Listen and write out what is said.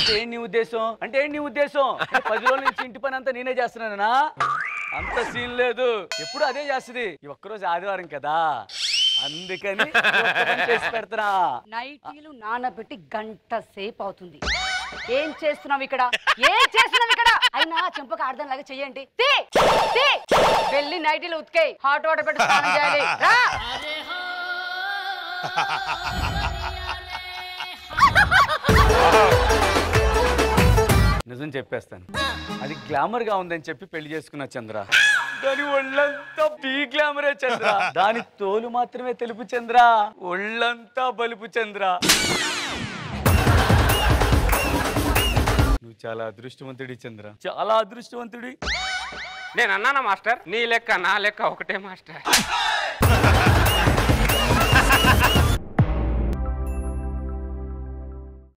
అంటే ఏంటి నీ ఉద్దేశం అంటే ఏంటి నీ ఉద్దేశం అంటే పది రోజుల నుంచి ఇంటి పని అంతా నేనే చేస్తున్నానా అంత సీన్ లేదు ఎప్పుడు అదే చేస్తుంది ఈ ఒక్కరోజు ఆదివారం కదా అందుకని ఈ ఒక్క పని చేసి పెడతానా నైటీలు నానబెట్టి గంట సేపు అవుతుంది ఏం చేస్తున్నావు ఇక్కడ ఏం చేస్తున్నావు ఇక్కడ అయినా చెంపక అర్థం లాగా చెయ్యండి తీ, తీ. వెళ్ళి నైటీలు ఉతికేయి హాట్ వాటర్ పెట్టి స్నానం చేయాలి రా. నిజం చెప్పేస్తాను అది గ్లామర్ గా ఉందని చెప్పి పెళ్లి చేసుకున్న చంద్ర దాని ఒళ్ళంతా బీ గ్లామరే చంద్ర దాని తోలు మాత్రమే తెలుపు చంద్ర ఒళ్ళంతా బలుపు చంద్ర నువ్వు చాలా అదృష్టవంతుడి చంద్ర చాలా అదృష్టవంతుడి నేను అన్నానా మాస్టర్ నీ లెక్క నా లెక్క ఒకటే మాస్టర్